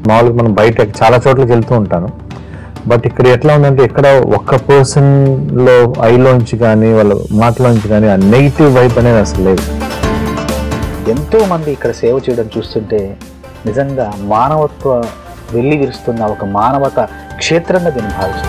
మామూలుగా మనం బయట చాలా చోట్లకి వెళ్తూ ఉంటాను బట్ ఇక్కడ ఎట్లా ఉందంటే ఇక్కడ ఒక్క పర్సన్ లో ఐలోంచి కానీ వాళ్ళ మాటలోంచి కానీ ఆ నెగిటివ్ వైప్ అనేది అసలు లేదు ఎంతో మంది ఇక్కడ సేవ చేయడం చూస్తుంటే నిజంగా మానవత్వ వెళ్ళి విరుస్తున్న ఒక మానవత క్షేత్రంగా దీన్ని భావిస్తుంది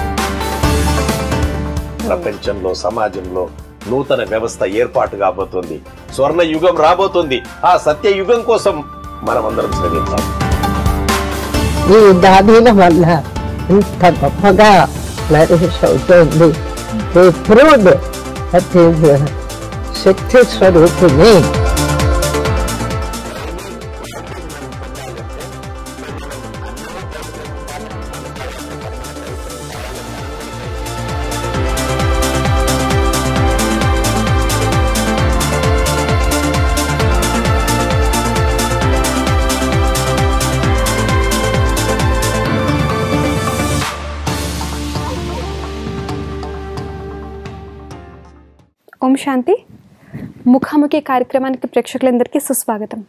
ప్రపంచంలో సమాజంలో నూతన వ్యవస్థ ఏర్పాటు కాబోతుంది స్వర్ణ యుగం రాబోతుంది ఆ సత్య యుగం కోసం మనమందరం శ్రమించాలి ఈ దాదీల వల్ల ఇంత గొప్పగా ఫ్లరిష్ అవుతుంది ప్రూవ్డ్ దట్ ఈస్ శక్తి స్వరూపిణి ఓం శాంతి ముఖాముఖి కార్యక్రమానికి ప్రేక్షకులందరికీ సుస్వాగతం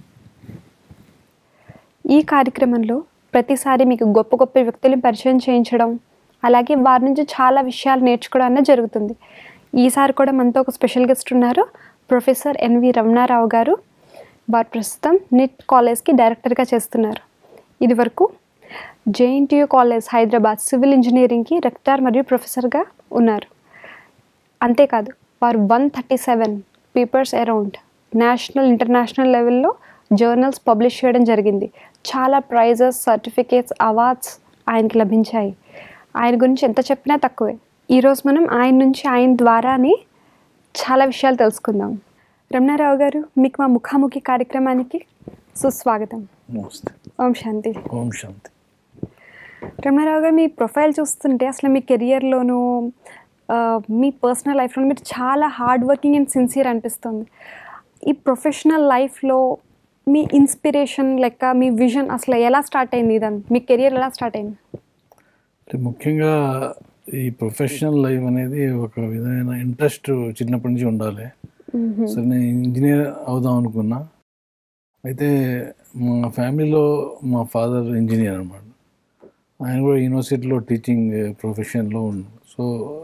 ఈ కార్యక్రమంలో ప్రతిసారి మీకు గొప్ప గొప్ప వ్యక్తులను పరిచయం చేయించడం అలాగే వారి నుంచి చాలా విషయాలు నేర్చుకోవడం అనేది జరుగుతుంది ఈసారి కూడా మనతో ఒక స్పెషల్ గెస్ట్ ఉన్నారు ప్రొఫెసర్ ఎన్వి రమణారావు గారు వారు ప్రస్తుతం నిట్ కాలేజ్కి డైరెక్టర్గా చేస్తున్నారు ఇదివరకు జేఎన్టీయూ కాలేజ్ హైదరాబాద్ సివిల్ ఇంజనీరింగ్కి రెక్టార్ మరియు ప్రొఫెసర్గా ఉన్నారు అంతేకాదు వారు one thirty seven papers around national international లెవెల్లో జర్నల్స్ పబ్లిష్ చేయడం జరిగింది చాలా ప్రైజెస్ సర్టిఫికేట్స్ అవార్డ్స్ ఆయనకి లభించాయి ఆయన గురించి ఎంత చెప్పినా తక్కువే ఈరోజు మనం ఆయన నుంచి ఆయన ద్వారానే చాలా విషయాలు తెలుసుకుందాం రమణారావు గారు మీకు మా ముఖాముఖి కార్యక్రమానికి సుస్వాగతం ఓం శాంతి ఓం శాంతి రమణారావు గారు మీ ప్రొఫైల్ చూస్తుంటే అసలు మీ కెరియర్లోనూ మీ పర్సనల్ లైఫ్లో మీరు చాలా హార్డ్ వర్కింగ్ అండ్ సిన్సియర్ అనిపిస్తుంది ఈ ప్రొఫెషనల్ లైఫ్లో మీ ఇన్స్పిరేషన్ లెక్క మీ విజన్ అసలు ఎలా స్టార్ట్ అయింది ఇదంతా మీ కెరియర్ ఎలా స్టార్ట్ అయింది అంటే ముఖ్యంగా ఈ ప్రొఫెషనల్ లైఫ్ అనేది ఒక విధమైన ఇంట్రెస్ట్ చిన్నప్పటి నుంచి ఉండాలి సరే నేను ఇంజనీర్ అవుదాం అనుకున్నా అయితే మా ఫ్యామిలీలో మా ఫాదర్ ఇంజనీర్ అనమాట ఆయన కూడా యూనివర్సిటీలో టీచింగ్ ప్రొఫెషన్లో ఉన్నాడు సో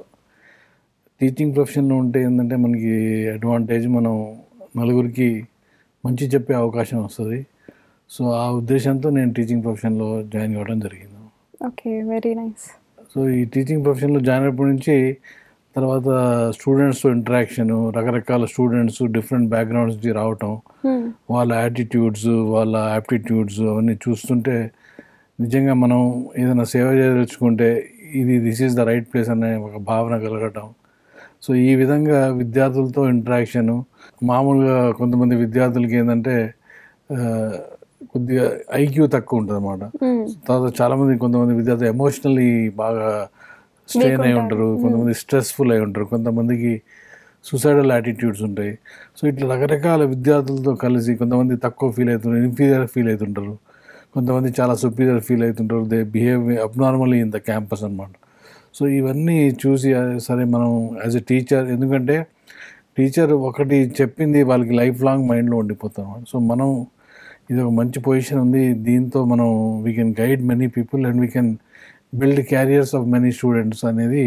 టీచింగ్ ప్రొఫెషన్లో ఉంటే ఏంటంటే మనకి అడ్వాంటేజ్ మనం నలుగురికి మంచి చెప్పే అవకాశం వస్తుంది సో ఆ ఉద్దేశంతో నేను టీచింగ్ ప్రొఫెషన్లో జాయిన్ కావడం జరిగింది ఓకే వెరీ నైస్ సో ఈ టీచింగ్ ప్రొఫెషన్లో జాయిన్ అయినప్పటి నుంచి తర్వాత స్టూడెంట్స్తో ఇంటరాక్షన్ రకరకాల స్టూడెంట్స్ డిఫరెంట్ బ్యాక్గ్రౌండ్స్ నుంచి రావటం వాళ్ళ యాటిట్యూడ్స్ వాళ్ళ యాప్టిట్యూడ్స్ అవన్నీ చూస్తుంటే నిజంగా మనం ఏదైనా సేవ చేయదలుచుకుంటే ఇది this is the right place అనే ఒక భావన కలగటం సో ఈ విధంగా విద్యార్థులతో ఇంటరాక్షన్ మామూలుగా కొంతమంది విద్యార్థులకి ఏంటంటే ఆ, కొద్దిగా ఐక్యూ తక్కువ ఉంటుంది అన్నమాట తర్వాత చాలామంది కొంతమంది విద్యార్థులు ఎమోషనల్లీ బాగా స్ట్రెయిన్ అయి ఉంటారు కొంతమంది స్ట్రెస్ఫుల్ అయి ఉంటారు కొంతమందికి సూసైడల్ యాటిట్యూడ్స్ ఉంటాయి సో ఇట్లా రకరకాల విద్యార్థులతో కలిసి కొంతమంది తక్కువ ఫీల్ అవుతుంటారు ఇన్ఫీరియర్ ఫీల్ అవుతుంటారు కొంతమంది చాలా సుపీరియర్ ఫీల్ అవుతుంటారు they behave abnormally in the campus అనమాట సో ఇవన్నీ చూసి ఆ, సరే మనం యాజ్ ఎ టీచర్ ఎందుకంటే టీచర్ ఒకటి చెప్పింది వాళ్ళకి లైఫ్ లాంగ్ మైండ్లో ఉండిపోతాం సో మనం ఇది ఒక మంచి పొజిషన్ ఉంది దీంతో మనం we can guide many people and we can build careers of many students అనేది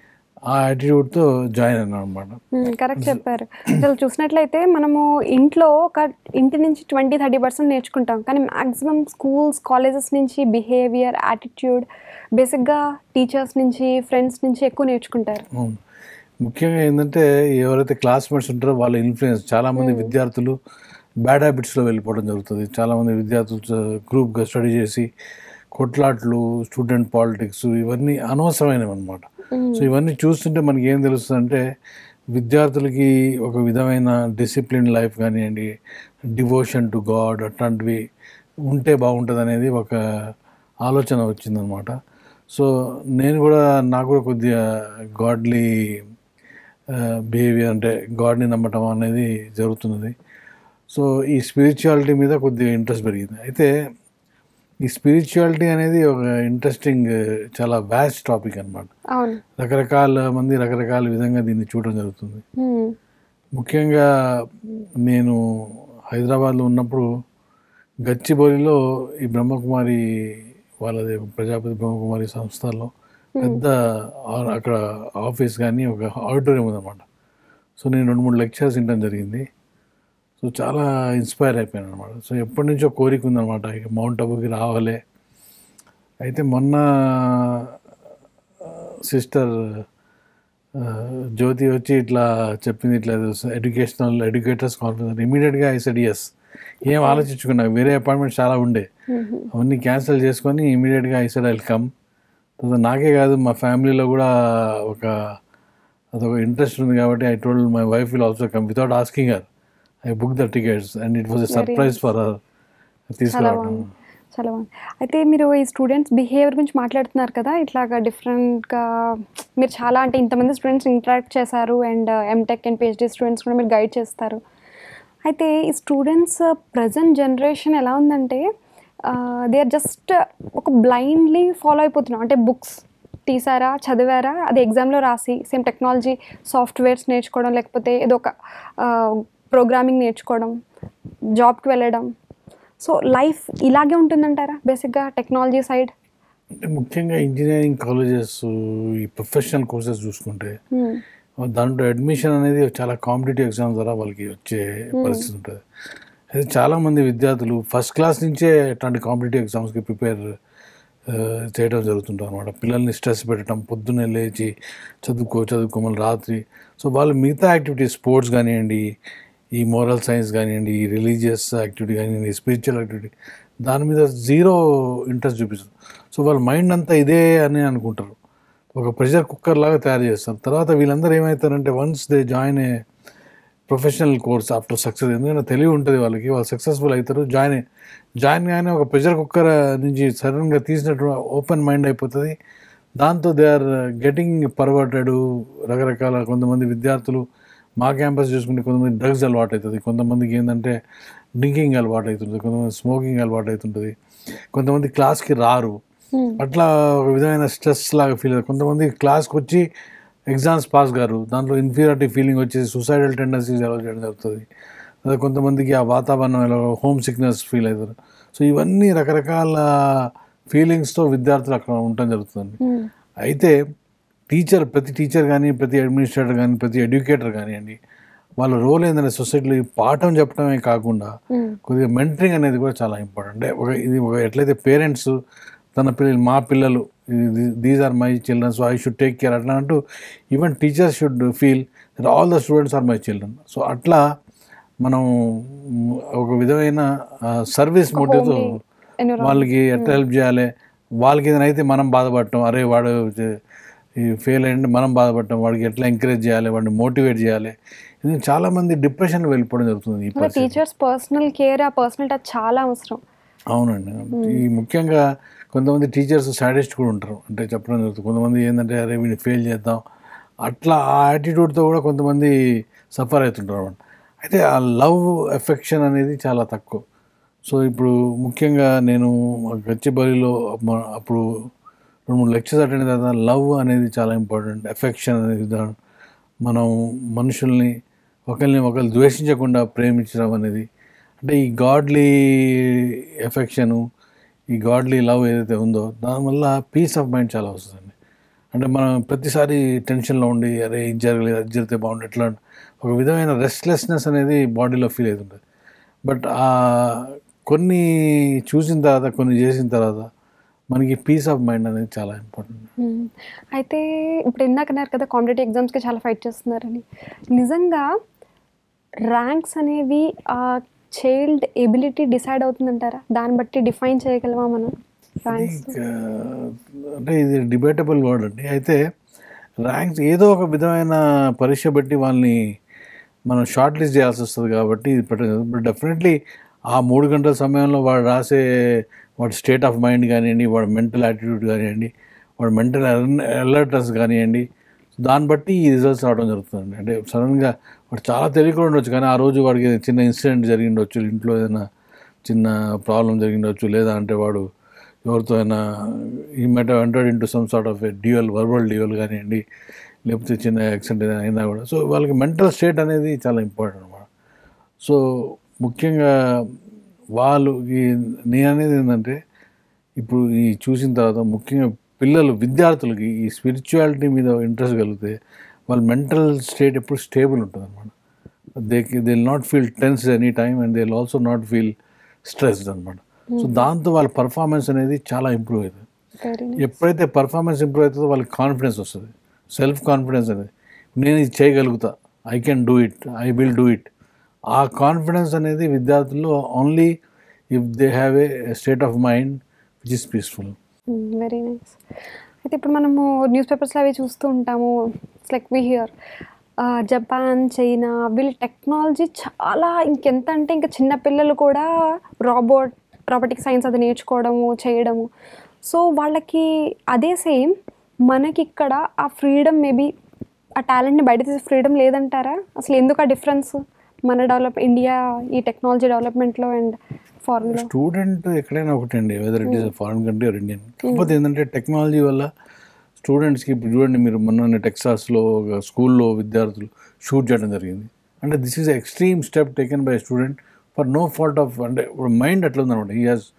ఆ యాటిట్యూడ్తో జాయిన్ అయినా అనమాట కరెక్ట్ చెప్పారు అసలు చూసినట్లయితే మనము ఇంట్లో ఒక ఇంటి నుంచి ట్వంటీ థర్టీ పర్సెంట్ నేర్చుకుంటాం కానీ మ్యాక్సిమం స్కూల్స్ కాలేజెస్ నుంచి బిహేవియర్ యాటిట్యూడ్ బేసిక్గా టీచర్స్ నుంచి ఫ్రెండ్స్ నుంచి ఎక్కువ నేర్చుకుంటారు అవును ముఖ్యంగా ఏంటంటే ఎవరైతే క్లాస్మేట్స్ ఉంటారో వాళ్ళ ఇన్ఫ్లుయెన్స్ చాలామంది విద్యార్థులు బ్యాడ్ హ్యాబిట్స్లో వెళ్ళిపోవడం జరుగుతుంది చాలామంది విద్యార్థులు గ్రూప్గా స్టడీ చేసి కొట్లాట్లు స్టూడెంట్ పాలిటిక్స్ ఇవన్నీ అనవసరమైనవి అనమాట సో ఇవన్నీ చూస్తుంటే మనకి ఏం తెలుస్తుంది అంటే విద్యార్థులకి ఒక విధమైన డిసిప్లిన్ లైఫ్ కానివ్వండి డివోషన్ టు గాడ్ అట్లాంటివి ఉంటే బాగుంటుంది అనేది ఒక ఆలోచన వచ్చిందనమాట సో నేను కూడా నాకు కూడా కొద్దిగా గాడ్లీ బిహేవియర్ అంటే గాడ్ని నమ్మటం అనేది జరుగుతున్నది సో ఈ స్పిరిచువాలిటీ మీద కొద్దిగా ఇంట్రెస్ట్ పెరిగింది అయితే ఈ స్పిరిచువాలిటీ అనేది ఒక ఇంట్రెస్టింగ్ చాలా వ్యాస్ట్ టాపిక్ అన్నమాట అవును రకరకాల మంది రకరకాల విధంగా దీన్ని చూడడం జరుగుతుంది Hmm. ముఖ్యంగా నేను హైదరాబాద్లో ఉన్నప్పుడు గచ్చిబౌలిలో ఈ బ్రహ్మకుమారి వాళ్ళది ప్రజాపతి బ్రహ్మకుమారి సంస్థలో పెద్ద ఆ- అక్కడ ఆఫీస్ కానీ ఒక ఆడిటోరియం ఉందన్నమాట సో నేను రెండు మూడు లెక్చర్స్ వినడం జరిగింది సో చాలా ఇన్స్పైర్ అయిపోయాను అనమాట సో ఎప్పటి నుంచో కోరిక ఉందన్నమాట ఇక మౌంట్ అబుకి రావాలి అయితే మొన్న సిస్టర్ జ్యోతి వచ్చి ఇట్లా చెప్పింది ఇట్లా ఎడ్యుకేషనల్ ఎడ్యుకేటర్స్ కాన్ఫరెన్స్ ఇమీడియట్గా ఐ సెడ్ ఎస్ ఏం ఆలోచించుకున్నా వేరే అపాయింట్మెంట్ చాలా ఉండే అవన్నీ క్యాన్సిల్ చేసుకొని ఇమీడియట్గా ఐ సెడ్ వెల్కమ్ నాకే కాదు మా ఫ్యామిలీలో కూడా ఒక అదొక ఇంట్రెస్ట్ ఉంది కాబట్టి I told my wife will also come without asking her I book the tickets and it was a surprise for her చాలా తీసుకురావడం బాగుంది చాలా బాగుంది అయితే మీరు ఈ స్టూడెంట్స్ బిహేవియర్ గురించి మాట్లాడుతున్నారు కదా ఇట్లాగా డిఫరెంట్గా మీరు చాలా అంటే ఇంతమంది స్టూడెంట్స్ ఇంటరాక్ట్ చేశారు and MTech and PhD students కూడా మీరు గైడ్ చేస్తారు అయితే ఈ స్టూడెంట్స్ ప్రజెంట్ జనరేషన్ ఎలా ఉందంటే దే ఆర్ జస్ట్ ఒక బ్లైండ్లీ ఫాలో అయిపోతున్నాం అంటే బుక్స్ తీసారా చదివారా అది ఎగ్జామ్లో రాసి సేమ్ టెక్నాలజీ సాఫ్ట్వేర్స్ నేర్చుకోవడం లేకపోతే ఏదో ఒక ప్రోగ్రామింగ్ నేర్చుకోవడం జాబ్కి వెళ్ళడం సో లైఫ్ ఇలాగే ఉంటుందంటారా బేసిక్గా టెక్నాలజీ సైడ్ అంటే ముఖ్యంగా ఇంజనీరింగ్ కాలేజెస్ ఈ ప్రొఫెషనల్ కోర్సెస్ చూసుకుంటే దాంట్లో అడ్మిషన్ అనేది చాలా కాంపిటేటివ్ ఎగ్జామ్స్ ద్వారా వాళ్ళకి వచ్చే పరిస్థితి ఉంటుంది అయితే చాలామంది విద్యార్థులు ఫస్ట్ క్లాస్ నుంచే ఇట్లాంటి కాంపిటేటివ్ ఎగ్జామ్స్కి ప్రిపేర్ చేయడం జరుగుతుంటుంది అనమాట పిల్లల్ని స్ట్రెస్ పెట్టడం పొద్దున్నే లేచి చదువుకో చదువుకోమని రాత్రి సో వాళ్ళు మిగతా యాక్టివిటీస్ స్పోర్ట్స్ కానివ్వండి ఈ మోరల్ సైన్స్ కానివ్వండి ఈ రిలీజియస్ యాక్టివిటీ కానివ్వండి స్పిరిచువల్ యాక్టివిటీ దాని మీద జీరో ఇంట్రెస్ట్ చూపిస్తారు సో వాళ్ళ మైండ్ అంతా ఇదే అని అనుకుంటారు ఒక ప్రెషర్ కుక్కర్ లాగా తయారు చేస్తారు తర్వాత వీళ్ళందరూ ఏమవుతారంటే once they join a professional course after success ఎందుకంటే తెలివి ఉంటుంది వాళ్ళకి వాళ్ళు సక్సెస్ఫుల్ అవుతారు జాయిన్ జాయిన్ కానీ ఒక ప్రెషర్ కుక్కర్ నుంచి సడన్గా తీసినట్టు ఓపెన్ మైండ్ అయిపోతుంది దాంతో దే ఆర్ గెటింగ్ పర్వర్టెడ్ రకరకాల కొంతమంది విద్యార్థులు మా క్యాంపస్ చూసుకుంటే కొంతమంది డ్రగ్స్ అలవాటు అవుతుంది కొంతమందికి ఏంటంటే డ్రింకింగ్ అలవాటు అవుతుంది కొంతమంది స్మోకింగ్ అలవాటు అవుతుంటుంది కొంతమంది క్లాస్కి రారు అట్లా ఒక విధమైన స్ట్రెస్ లాగా ఫీల్ అవుతుంది కొంతమంది క్లాస్కి వచ్చి ఎగ్జామ్స్ పాస్ గారు దాంట్లో ఇన్ఫీరియారిటీ ఫీలింగ్ వచ్చేసి సూసైడల్ టెండెన్సీస్ ఎలా చేయడం జరుగుతుంది అదే కొంతమందికి ఆ వాతావరణం ఎలా హోమ్ సిక్నెస్ ఫీల్ అవుతారు సో ఇవన్నీ రకరకాల ఫీలింగ్స్తో విద్యార్థులు అక్కడ ఉండటం జరుగుతుంది అయితే టీచర్ ప్రతి టీచర్ కానీ ప్రతి అడ్మినిస్ట్రేటర్ కానీ ప్రతి ఎడ్యుకేటర్ కానివ్వండి వాళ్ళ రోల్ ఏంటంటే సొసైటీలో ఈ పాఠం చెప్పడమే కాకుండా కొద్దిగా మెంటరింగ్ అనేది కూడా చాలా ఇంపార్టెంట్ అంటే ఒక ఇది ఒక ఎట్లయితే పేరెంట్స్ తన పిల్లలు మా పిల్లలు these are my children so I should take care అట్లా అంటూ even teachers should feel that all the students are my children so అట్లా మనం ఒక విధమైన సర్వీస్ మోటివ్తో వాళ్ళకి ఎట్లా హెల్ప్ చేయాలి వాళ్ళకి ఏదైనా అయితే మనం బాధపడటం అరే వాడు ఈ ఫెయిల్ అయ్యండి మనం బాధపడటం వాడికి ఎట్లా ఎంకరేజ్ చేయాలి వాడిని మోటివేట్ చేయాలి ఇది చాలా మంది డిప్రెషన్ వెళ్ళిపోవడం జరుగుతుంది ఈ పరిస్థితి టీచర్స్ పర్సనల్ కేర్ ఆ పర్సనల్ టచ్ చాలా అవసరం అవునండి ఈ ముఖ్యంగా కొంతమంది టీచర్స్ సాడెస్ట్ కూడా ఉంటారు అంటే చెప్పడం జరుగుతుంది కొంతమంది ఏంటంటే అరే వీడిని ఫెయిల్ చేద్దాం అట్లా ఆ యాటిట్యూడ్తో కూడా కొంతమంది సఫర్ అవుతుంటారు అనమాట అయితే ఆ లవ్ ఎఫెక్షన్ అనేది చాలా తక్కువ సో ఇప్పుడు ముఖ్యంగా నేను గచ్చిబౌలిలో మ- అప్పుడు రెండు మూడు లెక్చర్స్ అటెండ్ అయిన తర్వాత లవ్ అనేది చాలా ఇంపార్టెంట్ ఎఫెక్షన్ అనేది దా- మనం మనుషుల్ని ఒకరిని ఒకరు ద్వేషించకుండా ప్రేమించడం అనేది అంటే ఈ గాడ్లీ ఎఫెక్షను ఈ గాడ్లీ లవ్ ఏదైతే ఉందో దానివల్ల పీస్ ఆఫ్ మైండ్ చాలా వస్తుందండి అంటే మనం ప్రతిసారి టెన్షన్లో ఉండి అరే ఇది జరగలేదు అది జరిగితే బాగుండు ఎట్లా ఒక విధమైన రెస్ట్లెస్నెస్ అనేది బాడీలో ఫీల్ అవుతుంటుంది బట్ ఆ కొన్ని చూసిన తర్వాత కొన్ని చేసిన తర్వాత మనకి పీస్ ఆఫ్ మైండ్ అనేది చాలా ఇంపార్టెంట్ మ్మ్. అయితే ఇప్పుడు ఇందాక అన్నారు కదా కాంపిటేటివ్ ఎగ్జామ్స్కి చాలా ఫైట్ చేస్తున్నారని నిజంగా ర్యాంక్స్ అనేవి ఆ చైల్డ్ ఎబిలిటీ డిసైడ్ అవుతుందంటారా దాన్ని బట్టి డిఫైన్ చేయగలమా మనం ర్యాంక్స్ అంటే ఇది డిబేటబుల్ వర్డ్ అండి అయితే ర్యాంక్స్ ఏదో ఒక విధమైన పరీక్ష బట్టి వాళ్ళని మనం షార్ట్ లిస్ట్ చేయాల్సి వస్తుంది కాబట్టి ఇది పెట్టదు బట్ డెఫినెట్లీ ఆ మూడు గంటల సమయంలో వాడు రాసే వాడి స్టేట్ ఆఫ్ మైండ్ కానివ్వండి వాడి మెంటల్ యాటిట్యూడ్ కానివ్వండి వాడి మెంటల్ అలర్ట్నెస్ కానివ్వండి దాన్ని బట్టి ఈ రిజల్ట్స్ రావడం జరుగుతుంది అంటే సడన్గా వాడు చాలా తెలియకుండా ఉండొచ్చు కానీ ఆ రోజు వాడికి ఏదైనా చిన్న ఇన్సిడెంట్ జరిగిండొచ్చు ఇంట్లో ఏదైనా చిన్న ప్రాబ్లం జరిగిండొచ్చు లేదా అంటే వాడు ఎవరితో అయినా ఈ మెట entered into some sort of duel verbal duel కానివ్వండి లేకపోతే చిన్న యాక్సిడెంట్ ఏదైనా అయినా కూడా సో వాళ్ళకి మెంటల్ స్టేట్ అనేది చాలా ఇంపార్టెంట్ అనమాట సో ముఖ్యంగా వాళ్ళు ఈ నేను అనేది ఏంటంటే ఇప్పుడు ఈ చూసిన తర్వాత ముఖ్యంగా పిల్లలు విద్యార్థులకి ఈ స్పిరిచువాలిటీ మీద ఇంట్రెస్ట్ కలిగితే వాళ్ళ మెంటల్ స్టేట్ ఎప్పుడు స్టేబుల్ ఉంటుంది అనమాట they they not feel tense any time and they also not feel stressed అనమాట సో దాంతో వాళ్ళ పర్ఫార్మెన్స్ అనేది చాలా ఇంప్రూవ్ అవుతుంది వెరీ ఎప్పుడైతే పర్ఫార్మెన్స్ ఇంప్రూవ్ అవుతుందో వాళ్ళకి కాన్ఫిడెన్స్ వస్తుంది సెల్ఫ్ కాన్ఫిడెన్స్ అనేది నేను ఇది చేయగలుగుతా I can do it I will do it ఆ కాన్ఫిడెన్స్ అనేది విద్యార్థుల్లో only if they have a state of mind which is peaceful very nice అయితే ఇప్పుడు మనము న్యూస్ పేపర్స్లో అవి చూస్తూ ఉంటాము it's like we hear Japan China వీళ్ళ టెక్నాలజీ చాలా ఇంకెంత అంటే ఇంకా చిన్న పిల్లలు కూడా రాబోట్ రాబోటిక్ సైన్స్ అది నేర్చుకోవడము చేయడము సో వాళ్ళకి అదే సేమ్ మనకి ఇక్కడ ఆ ఫ్రీడమ్ మేబీ ఆ టాలెంట్ని బయట తీసే ఫ్రీడమ్ లేదంటారా అసలు ఎందుకు ఆ డిఫరెన్స్ మన డెవలప్ ఇండియా ఈ టెక్నాలజీ డెవలప్మెంట్లో అండ్ ఫారెన్లో స్టూడెంట్ ఎక్కడైనా ఒకటండి whether it is foreign country or Indian కాకపోతే ఏంటంటే టెక్నాలజీ వల్ల స్టూడెంట్స్కి ఇప్పుడు చూడండి మీరు మొన్న టెక్సాస్లో ఒక స్కూల్లో విద్యార్థులు షూట్ చేయడం జరిగింది అంటే this is extreme step taken by student for no fault of అంటే మైండ్ అట్లా ఉందన్నమాట he has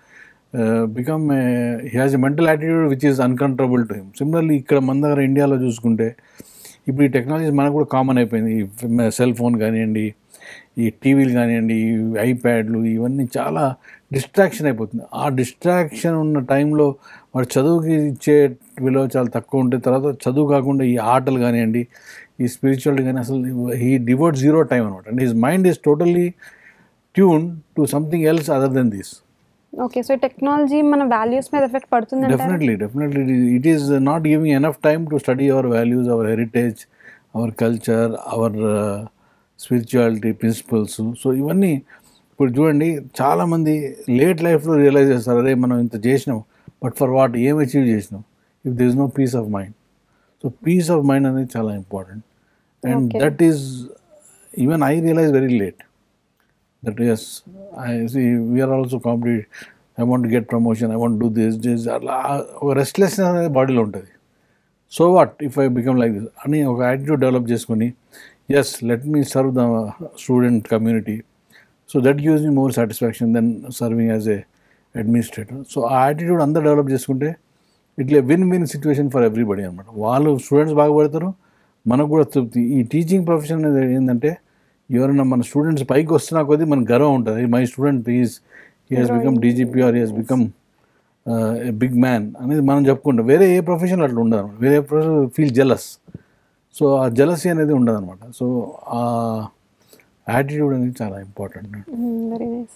become he has a mental attitude which is uncontrollable to him similarly ఇక్కడ మన దగ్గర ఇండియాలో చూసుకుంటే ఇప్పుడు ఈ టెక్నాలజీ మనకు కూడా కామన్ అయిపోయింది ఈ సెల్ ఫోన్ కానివ్వండి ఈ టీవీలు కానివ్వండి ఈ ఐప్యాడ్లు ఇవన్నీ చాలా డిస్ట్రాక్షన్ అయిపోతుంది ఆ డిస్ట్రాక్షన్ ఉన్న టైంలో వాడు చదువుకి ఇచ్చే విలువ చాలా తక్కువ ఉంటే తర్వాత చదువు కాకుండా ఈ ఆటలు కానివ్వండి ఈ స్పిరిచువాలిటీ కానీ అసలు ఈ డివోట్ జీరో టైం అనమాట and his mind is totally tune to something else other than this okay so technology మన వాల్యూస్ మీద ఎఫెక్ట్ పడుతుంది Definitely, definitely. It is not giving enough time to study our values, our heritage, our culture, our uh, spirituality, principles. So ఇవన్నీ ఇప్పుడు చూడండి చాలామంది late లైఫ్లో realise చేస్తారు అరే మనం ఇంత చేసినాం బట్ ఫర్ వాట్ ఏం అచీవ్ చేసినాం if this no peace of mind so peace of mind అనేది చాలా important and Okay. That is even I realise very late that yes i see we are also competitive i want to get promotion i want to do this this అలా ఒక restlessness అనేది బాడీలో ఉంటుంది so what if I become like this అని ఒక attitude develop చేసుకొని yes let me serve the student community so that gives me more satisfaction than serving as a administrator so ఆ attitude అంతా డెవలప్ చేసుకుంటే ఇట్లే win win situation for everybody అనమాట వాళ్ళు students బాగుపడతారు మనకు కూడా తృప్తి ఈ టీచింగ్ ప్రొఫెషన్ అనేది ఏంటంటే ఎవరైనా మన స్టూడెంట్స్ పైకి వస్తున్నా కొద్దీ మనకు గర్వం ఉంటుంది my student is he has become DGP or he has become a big man అనేది మనం చెప్పుకుంటాం వేరే ఏ ప్రొఫెషన్ అట్లా ఉండదు అనమాట వేరే ప్రొఫెషన్ ఫీల్ జెలస్ సో ఆ జలసీ అనేది ఉండదు అనమాట సో ఆ యాటిట్యూడ్ అనేది చాలా important very nice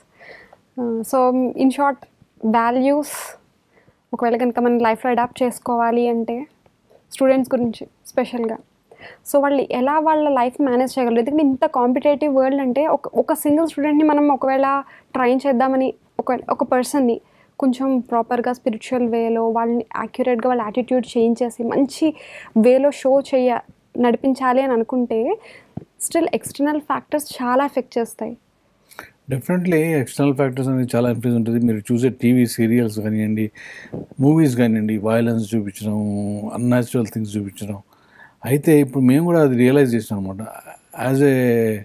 so in short values ఒకవేళ కనుక మన లైఫ్లో అడాప్ట్ చేసుకోవాలి అంటే స్టూడెంట్స్ గురించి స్పెషల్గా సో వాళ్ళు ఎలా వాళ్ళ లైఫ్ మేనేజ్ చేయగలరు ఎందుకంటే ఇంత కాంపిటేటివ్ వరల్డ్ అంటే ఒక ఒక సింగిల్ స్టూడెంట్ని మనం ఒకవేళ ట్రైన్ చేద్దామని ఒక ఒక పర్సన్ని కొంచెం ప్రాపర్గా స్పిరిచువల్ వేలో వాళ్ళని యాక్యురేట్గా వాళ్ళ యాటిట్యూడ్ చేంజ్ చేసి మంచి వేలో షో చేయ నడిపించాలి అని అనుకుంటే స్టిల్ ఎక్స్టర్నల్ ఫ్యాక్టర్స్ చాలా ఎఫెక్ట్ చేస్తాయి డెఫినెట్లీ ఎక్స్టర్నల్ ఫ్యాక్టర్స్ అనేది చాలా ఇన్ఫ్లుయెన్స్ ఉంటుంది మీరు చూసే టీవీ సీరియల్స్ కానివ్వండి మూవీస్ కానివ్వండి వైలెన్స్ చూపించడం అన్యాచురల్ థింగ్స్ చూపించడం అయితే ఇప్పుడు మేము కూడా అది రియలైజ్ చేసాం అనమాట యాజ్ ఏ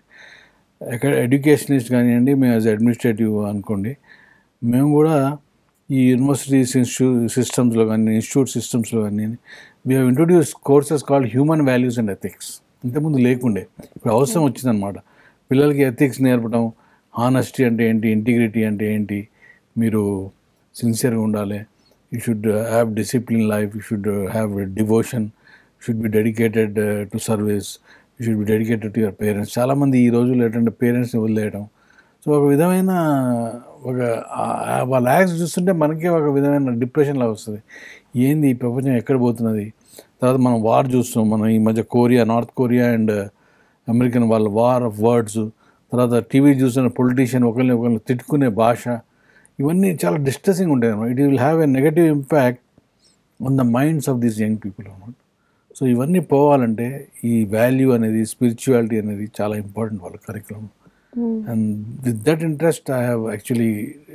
ఎడ్యుకేషనిస్ట్ కానివ్వండి మేము యాజ్ అడ్మినిస్ట్రేటివ్ అనుకోండి మేము కూడా ఈ యూనివర్సిటీస్ ఇన్స్టిట్యూ సిస్టమ్స్లో కానీ ఇన్స్టిట్యూట్ సిస్టమ్స్లో కానీ we have introduce courses called human values and ethics ఇంతకుముందు లేకుండే ఇప్పుడు అవసరం వచ్చిందనమాట పిల్లలకి ఎథిక్స్ నేర్పడం హానెస్టీ అంటే ఏంటి ఇంటిగ్రిటీ అంటే ఏంటి మీరు సిన్సియర్గా ఉండాలి you should have discipline life you should have devotion should be dedicated to service you should be dedicated to your parents చాలామంది ఈ రోజుల్లో ఏంటంటే పేరెంట్స్ని వదిలేయడం సో ఒక విధమైన ఒక ఆ- ఆ వాళ్ళ యాక్స్ చూస్తుంటే మనకే ఒక విధమైన డిప్రెషన్ లాగా వస్తుంది ఏంది ఈ ప్రపంచం ఎక్కడ పోతున్నది తర్వాత మనం వార్ చూస్తాం మనం ఈ మధ్య Korea North Korea and American వాళ్ళ వార్ ఆఫ్ వర్డ్స్ తర్వాత టీవీ చూసిన పొలిటీషియన్ ఒకరిని ఒకరిని తిట్టుకునే భాష ఇవన్నీ చాలా డిస్ట్రెసింగ్ ఉంటాయి అన్నమాట it will have a negative impact on the minds of these young people అనమాట సో ఇవన్నీ పోవాలంటే ఈ వాల్యూ అనేది స్పిరిచువాలిటీ అనేది చాలా ఇంపార్టెంట్ వాళ్ళ curriculum and with that interest I have actually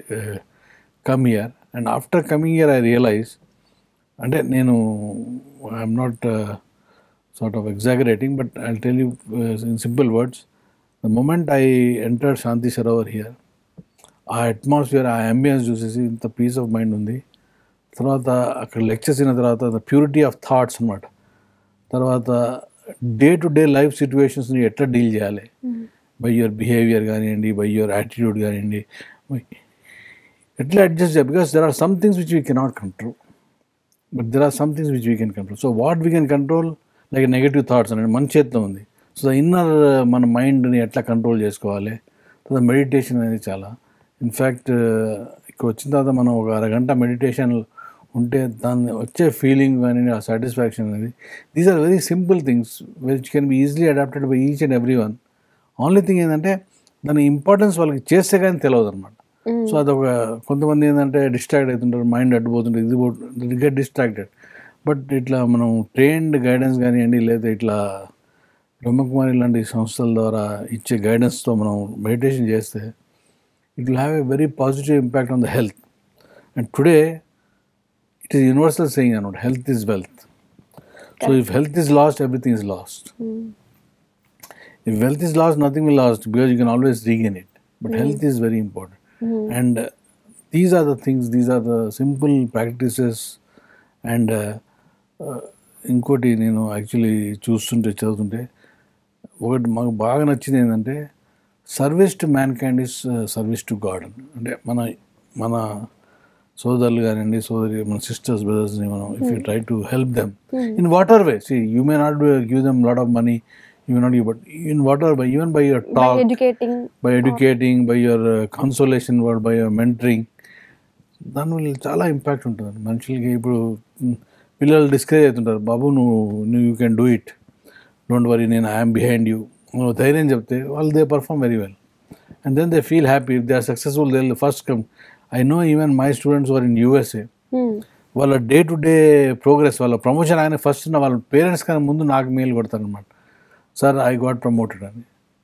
come year and after coming year I realise అంటే నేను I'm not sort of exaggerating but I tell you in simple words the moment I enter Shanti Sarovar here ఆ atmosphere ఆ ambience చూసేసి ఇంత piece of mind ఉంది తర్వాత అక్కడ lectures అయిన తర్వాత ద ప్యూరిటీ ఆఫ్ థాట్స్ అనమాట తర్వాత డే టు డే లైఫ్ సిచ్యువేషన్స్ని ఎట్లా డీల్ చేయాలి బై యువర్ బిహేవియర్ కానివ్వండి బై యువర్ యాటిట్యూడ్ కానివ్వండి ఎట్లా అడ్జస్ట్ చేయాలి because there are some things which we cannot control but there are some things which we can control so what we can control like negative thoughts అనేది మన చేతిలో ఉంది so the inner మన మైండ్ని ఎట్లా కంట్రోల్ చేసుకోవాలి so meditation అనేది చాలా ఇన్ఫ్యాక్ట్ ఇక్కడ వచ్చిన తర్వాత మనం ఒక అరగంట మెడిటేషన్ ఉంటే దాన్ని వచ్చే ఫీలింగ్ కానీ ఆ సాటిస్ఫాక్షన్ అనేది these are very simple things which can be easily adapted by each and every one only thing ఏంటంటే దాని ఇంపార్టెన్స్ వాళ్ళకి చేస్తే కానీ తెలియదు అనమాట సో అదొక కొంతమంది ఏంటంటే డిస్ట్రాక్ట్ అవుతుంటారు మైండ్ అడ్డుపోతుంటారు ఇది పోతుంది గెట్ డిస్ట్రాక్టెడ్ బట్ ఇట్లా మనం ట్రైన్డ్ గైడెన్స్ కానివ్వండి లేదా ఇట్లా బ్రహ్మకుమారి లాంటి సంస్థల ద్వారా ఇచ్చే గైడెన్స్తో మనం మెడిటేషన్ చేస్తే it will have a very positive impact on the health and today it is universal saying అనమాట health is wealth so if health is lost everything is lost if wealth is lost nothing will last because you can always regain it but health is very important and uh, these are the things these are the simple practices and uh, uh, ఇంకోటి నేను actually చూస్తుంటే చదువుతుంటే ఒకటి మాకు బాగా నచ్చింది ఏంటంటే service to mankind is service to God అంటే మన మన సోదరులు కానివ్వండి సోదరి మన సిస్టర్స్ బ్రదర్స్ని మనం if you try to help them in whatever way see you may not give them lot of money you not give but in whatever by even by your talk educating by educating by your consolation word by your mentoring దానివల్ల చాలా impact ఉంటుంది మనుషులకి ఇప్పుడు మ్, పిల్లలు discourage అవుతుంటారు బాబు నువ్వు నువ్వు you can do it don't worry నేను ఐఎమ్ బిహైండ్ యూ నువ్వు ధైర్యం చెప్తే వాళ్ళు they perform very well and then they feel happy if they are successful they first come I know even my students were in USA వాళ్ళ day to day progress వాళ్ళ promotion ఆయన first వాళ్ళ parents కన్నా ముందు నాకు mail కొడతారనమాట sir I got promoted అని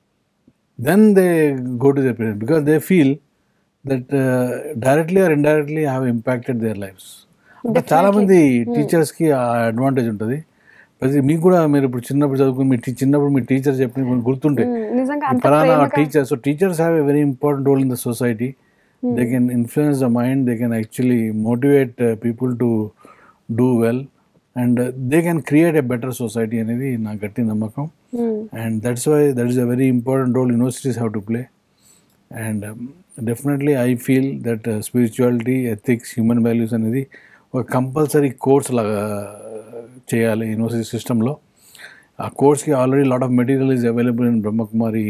then they go to their parents because they feel that directly or indirectly have impacted their lives అంటే చాలామంది టీచర్స్కి ఆ అడ్వాంటేజ్ ఉంటుంది ప్రతి మీకు కూడా మీరు ఇప్పుడు చిన్నప్పుడు చదువుకుని మీ టీ- చిన్నప్పుడు మీ టీచర్ చెప్పిన కొన్ని గుర్తుంటాయి నిజంగా ఈ అంత ఫలానా ప్రేమగా teacher so teachers have a very important role in the society they can influence the mind they can actually motivate people to do well and they can create a better society అనేది నా గట్టి నమ్మకం and that's why that is a very important role universities have to play and definitely I feel that spirituality ethics human values అనేది ఒక compulsory course లాగా చేయాలి university సిస్టంలో ఆ కోర్స్కి already lot of material is available in Brahmakumari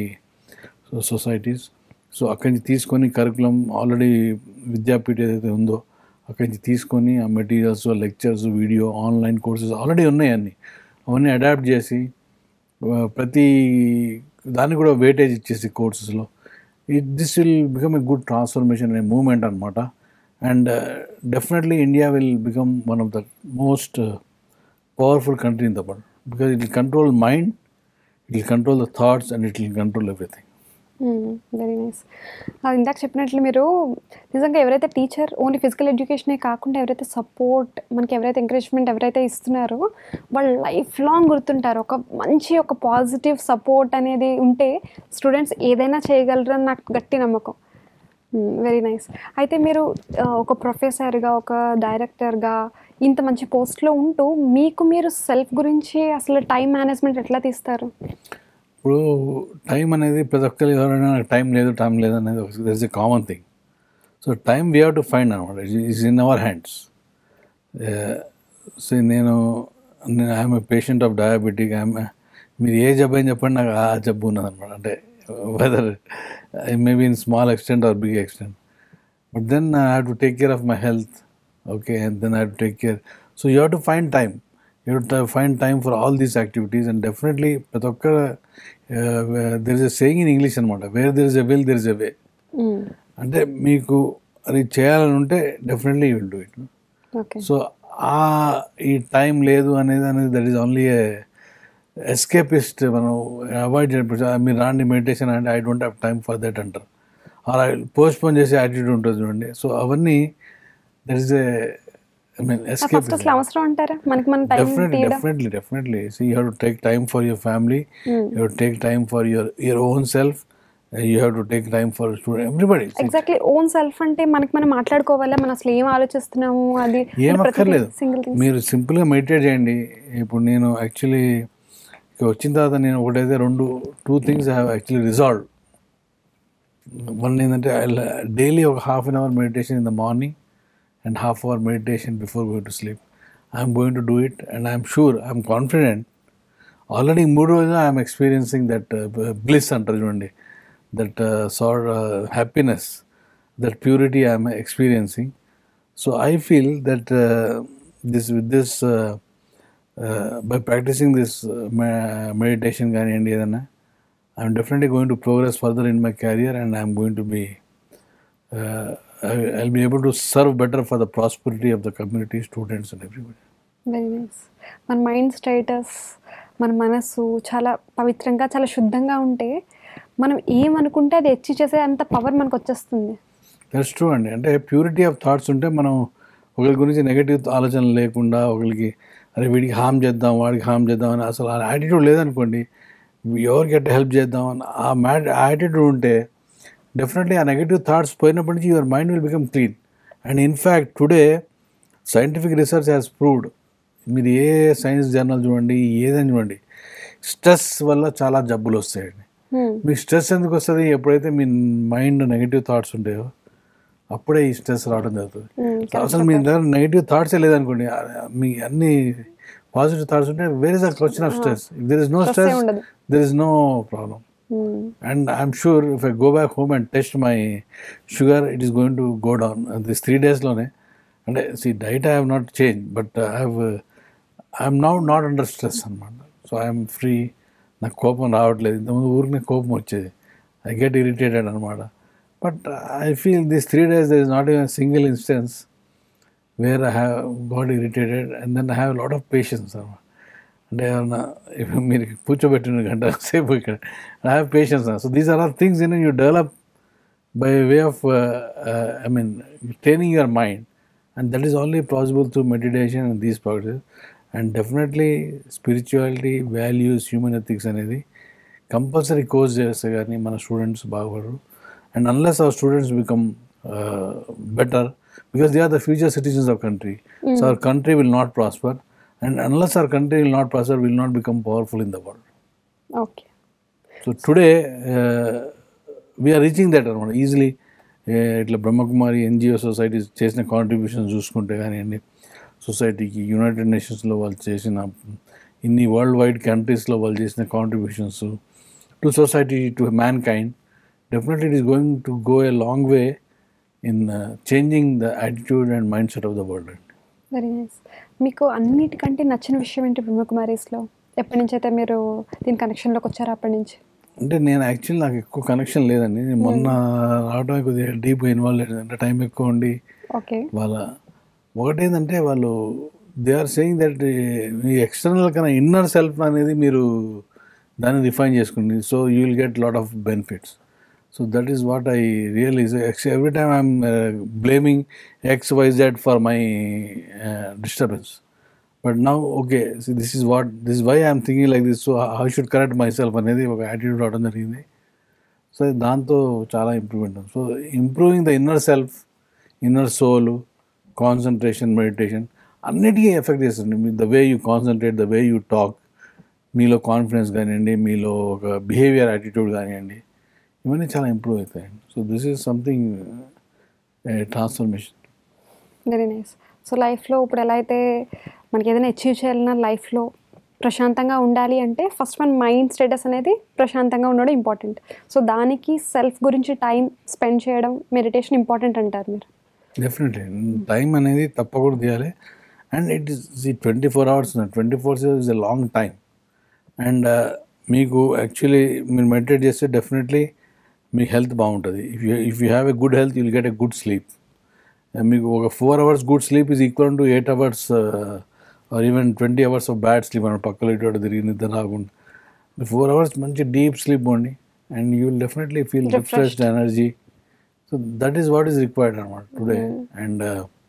societies so అక్కడి నుంచి తీసుకొని curriculum already విద్యాపీఠ ఏదైతే ఉందో అక్కడి నుంచి తీసుకొని ఆ materials lectures video online courses already ఉన్నాయి అన్నీ అవన్నీ అడాప్ట్ చేసి ఆ, ప్రతి దాన్ని కూడా వెయిటేజ్ ఇచ్చేసి కోర్సెస్లో it this will become a good transformation అనే మూమెంట్ అనమాట and definitely India will become one of the most powerful country in the world because it will control mind it will control the thoughts and it will control everything very nice ఇందాక చెప్పినట్లు మీరు నిజంగా ఎవరైతే teacher only physical ఎడ్యుకేషనే కాకుండా ఎవరైతే support మనకి ఎవరైతే encouragement ఎవరైతే ఇస్తున్నారో వాళ్ళు లైఫ్ లాంగ్ గుర్తుంటారు ఒక మంచి ఒక పాజిటివ్ సపోర్ట్ అనేది ఉంటే స్టూడెంట్స్ ఏదైనా చేయగలరు అని నాకు గట్టి నమ్మకం వెరీ నైస్ అయితే మీరు ఆ, ఒక ప్రొఫెసర్గా ఒక డైరెక్టర్గా ఇంత మంచి పోస్ట్లో ఉంటూ మీకు మీరు సెల్ఫ్ గురించి అసలు టైం మేనేజ్మెంట్ ఎట్లా తీస్తారు ఇప్పుడు టైం అనేది ప్రతి ఒక్కరు ఎవరైనా నాకు టైం లేదు టైం లేదు అనేది there is a common thing so time we have to find అనమాట is in our hands so నేను నేను I'm a patient of diabetic I'm మీరు ఏ జబ్బు అని చెప్పండి నాకు ఆ జబ్బు ఉన్నదన్నమాట అంటే whether I maybe in small extent or big extent but then I have to take care of my health okay and then I have to take care so you have to find time you to find time for all these activities and definitely ప్రతి ఒక్క there is a saying in English అనమాట where there is a will there is a way అంటే మీకు అది చేయాలని ఉంటే definitely you will do it okay so ఆ ఈ టైం లేదు అనేది అనేది that is only a escapist మనం అవాయిడ్ చేయడం మీరు రాండి మెడిటేషన్ అంటే I don't have time for that అంటారు అలా పోస్ట్పోన్ చేసే యాటిట్యూడ్ ఉంటుంది చూడండి సో అవన్నీ that is a I mean escape first అసలు అవసరం అంటారా మనకి మన టైం definitely తీయడం definitely definitely see you have to take time for your family you have to take time for your your own self you have to take time for student everybody exactly own self అంటే మనకి మనం మాట్లాడుకోవాలా మనం అసలు ఏం ఆలోచిస్తున్నాము అది ఏం అక్కర్లేదు single thing మీరు సింపుల్గా మెడిటేట్ చేయండి ఇప్పుడు నేను యాక్చువల్లీ ఇక వచ్చిన తర్వాత నేను ఒకటైతే రెండు two things have actually resolve one ఏంటంటే డైలీ ఒక half an hour meditation in the morning and half hour meditation before going to sleep I'm going to do it and I'm sure I'm confident already మూడు రోజులు I'm experiencing that bliss అంటారు చూడండి that sir happiness that purity I'm experiencing so I feel that this with this by practising this meditation కానివ్వండి ఏదన్నా I'm definitely going to progress further in my career and I'm going to be I be able to serve better for the prosperity of the community students and everybody very nice మన mind status మన మనస్సు చాలా పవిత్రంగా చాలా శుద్ధంగా ఉంటే మనం ఏమనుకుంటే అది అచీవ్ చేసే అంత పవర్ మనకు వచ్చేస్తుంది దట్స్ ట్రూ అండి అంటే ప్యూరిటీ ఆఫ్ థాట్స్ ఉంటే మనం ఒకరి గురించి నెగటివ్ ఆలోచన లేకుండా ఒకరికి అరే వీడికి హామ్ చేద్దాం వాడికి హామ్ చేద్దాం అని అసలు ఆ యాటిట్యూడ్ లేదనుకోండి ఎవరికి ఎట్లా హెల్ప్ చేద్దాం అని ఆ మ్యా యాటిట్యూడ్ ఉంటే డెఫినెట్లీ ఆ నెగటివ్ థాట్స్ పోయినప్పటి నుంచి your mind will become clean and in fact today scientific research has proved మీరు ఏ సైన్స్ జర్నల్ చూడండి ఏదైనా చూడండి స్ట్రెస్ వల్ల చాలా జబ్బులు వస్తాయండి మీకు స్ట్రెస్ ఎందుకు వస్తుంది ఎప్పుడైతే మీ మైండ్ నెగిటివ్ థాట్స్ ఉంటాయో అప్పుడే ఈ స్ట్రెస్ రావడం జరుగుతుంది అసలు మీ దగ్గర నెగిటివ్ థాట్సే లేదనుకోండి ఆ- మీ అన్ని పాజిటివ్ థాట్స్ ఉంటే where is the question of stress if there is no stress ఉండదు. There is no problem and i'm sure if i go back home and test my sugar it is going to go down and this three days lone and I- see diet i have not changed but uh, i have uh, i'm now not under stress అనమాట so I'm free నాకు కోపం రావట్లేదు ఇంతకుముందు ఊరికి కోపం వచ్చేది I get irritated అనమాట but I feel this three days there is not even single instance where I have got irritated and then I have lot of patience అనమాట అంటే ఏమన్నా ఇప్పుడు మీరు కూర్చోబెట్టిన గంట సేపు ఇక్కడ I have patience so these are are things in you develop by way of I mean training your mind and that is only possible through meditation and these practice and definitely spirituality values human ethics అనేది compulsory course చేస్తే కానీ మన students బాగుపడరు and unless our students become better because they are the future citizens of country so our country will not prosper and unless our country will not prosper will not become powerful in the world okay so today we're reaching that అనమాట easily ఇట్లా Brahmakumari NGO societies చేసిన contributions చూసుకుంటే కానివ్వండి సొసైటీకి United నేషన్స్లో వాళ్ళు చేసిన ఇన్ని world wide కంట్రీస్లో వాళ్ళు చేసిన contributions to society to mankind definitely it is going to go a long way in changing the attitude and mindset of the world అండి వెరీ నైస్ మీకు అన్నిటికంటే నచ్చిన విషయం ఏంటి బ్రహ్మకుమారీస్లో ఎప్పటి నుంచి అయితే మీరు దీని కనెక్షన్లోకి వచ్చారో అప్పటి నుంచి అంటే నేను యాక్చువల్లీ నాకు ఎక్కువ కనెక్షన్ లేదండి నేను మొన్న రావడమే కొద్దిగా డీప్గా ఇన్వాల్వ్ అయ్యింది అంటే టైం ఎక్కువ ఉండి ఓకే వాళ్ళ ఒకటేంటంటే వాళ్ళు దే ఆర్ సేయింగ్ దట్ మీ ఎక్స్టర్నల్ కన్నా ఇన్నర్ సెల్ఫ్ అనేది మీరు దాన్ని రిఫైన్ చేసుకుంది so you will get lot of benefits so that is what I realise every time I'm blaming X Y Z for my disturbance but now okay this is what this why I'm thinking like this so how should correct myself అనేది ఒక attitude రావడం జరిగింది so దాంతో చాలా improvement ఉంది so improving the inner self inner soul concentration meditation అన్నిటికీ effect చేస్తుంది the way you concentrate the way you talk మీలో కాన్ఫిడెన్స్ కానివ్వండి మీలో ఒక బిహేవియర్ యాటిట్యూడ్ కానివ్వండి ఇవన్నీ చాలా ఇంప్రూవ్ అవుతాయండి so this is something transformation very nice so లైఫ్లో ఇప్పుడు ఎలా అయితే మనకి ఏదైనా అచీవ్ చేయాలన్నా లైఫ్లో ప్రశాంతంగా ఉండాలి అంటే ఫస్ట్ మన మైండ్ స్టేటస్ అనేది ప్రశాంతంగా ఉండడం ఇంపార్టెంట్ సో దానికి సెల్ఫ్ గురించి టైం స్పెండ్ చేయడం మెడిటేషన్ ఇంపార్టెంట్ అంటారు మీరు డెఫినెట్లీ టైం అనేది తప్పకుండా తీయాలి అండ్ ఇట్ ఈస్ ఈ twenty four hours twenty four hours is a long time and మీకు యాక్చువల్లీ మీరు మెడిటేట్ చేస్తే డెఫినెట్లీ మీ హెల్త్ బాగుంటుంది if you if you have a good health you'll get a good sleep మీకు ఒక four hours good sleep is equal to eight hours are even twenty hours of bad sleep అని పక్కలో ఇటు అటు తిరిగి నిద్ర రాకుండా ఫోర్ అవర్స్ మంచి డీప్ స్లీప్ పోండి and you will definitely feel refreshed energy so that is what is required అనమాట today and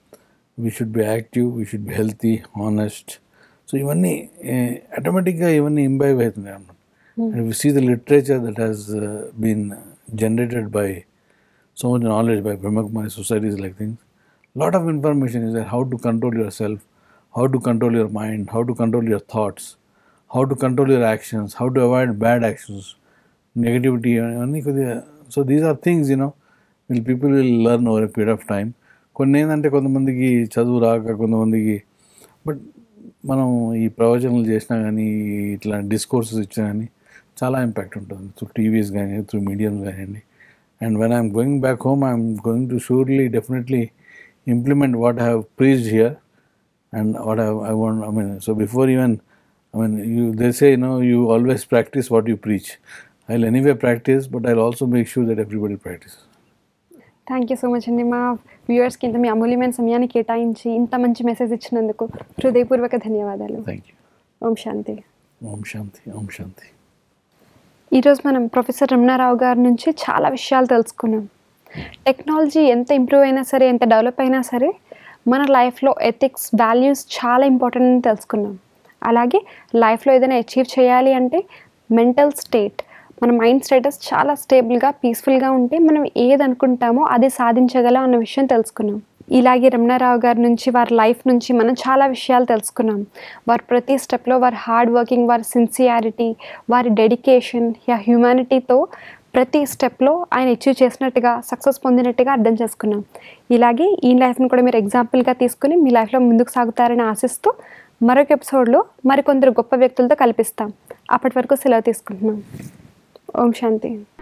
we should be active we should be healthy honest so ఇవన్నీ ఆటోమేటిక్గా ఇవన్నీ ఇంబైవ్ అవుతున్నాయి అనమాట and we see the literature that has been generated by so much knowledge by Brahmakumari societies like things. Lot of information is there how to control yourself, how to control your mind, how to control your thoughts, how to control your actions, how to avoid bad actions, negativity. అన్నీ కొద్దిగా so these are things you know will people will learn over a period of time కొన్ని ఏంటంటే కొంతమందికి చదువు రాక కొంతమందికి but మనం ఈ ప్రవచనాలు చేసినా కానీ ఇట్లా డిస్కోర్సెస్ ఇచ్చినా కానీ చాలా ఇంపాక్ట్ ఉంటుంది త్రూ టీవీస్ కానీ త్రూ మీడియమ్స్ కానివ్వండి and when I'm going back home I'm going to surely definitely implement what I have praised here and what I, I want i mean so before even i mean you they say you know you always practice what you preach i'll anyway practice but i'll also make sure that everybody practices thank you so much అండి మా వ్యూవర్స్కి ఇంత మీ అమూల్యమైన సమయాన్ని కేటాయించి ఇంత మంచి message ఇచ్చినందుకు హృదయపూర్వక ధన్యవాదాలు thank you Om Shanti om shanti om shanti ఈరోజు మనం ప్రొఫెసర్ రమణారావు గారి నుంచి చాలా విషయాలు తెలుసుకున్నాం టెక్నాలజీ ఎంత ఇంప్రూవ్ అయినా సరే ఎంత డెవలప్ అయినా సరే మన లైఫ్లో ఎథిక్స్ వాల్యూస్ చాలా ఇంపార్టెంట్ అని తెలుసుకున్నాం అలాగే లైఫ్లో ఏదైనా అచీవ్ చేయాలి అంటే మెంటల్ స్టేట్ మన మైండ్ స్టేటస్ చాలా స్టేబుల్గా పీస్ఫుల్గా ఉంటే మనం ఏది అనుకుంటామో అది సాధించగలం అన్న విషయం తెలుసుకున్నాం ఇలాగే రమణారావు గారి నుంచి వారి లైఫ్ నుంచి మనం చాలా విషయాలు తెలుసుకున్నాం వారి ప్రతి స్టెప్లో వారి హార్డ్ వర్కింగ్ వారి సిన్సియారిటీ వారి డెడికేషన్ యా హ్యూమానిటీతో ప్రతి స్టెప్లో ఆయన అచీవ్ చేసినట్టుగా సక్సెస్ పొందినట్టుగా అర్థం చేసుకున్నాం ఇలాగే ఈ లైఫ్ని కూడా మీరు ఎగ్జాంపుల్గా తీసుకుని మీ లైఫ్లో ముందుకు సాగుతారని ఆశిస్తూ మరొక ఎపిసోడ్లో మరికొందరు గొప్ప వ్యక్తులతో కల్పిస్తాం అప్పటి వరకు సెలవు తీసుకుంటున్నాం ఓం శాంతి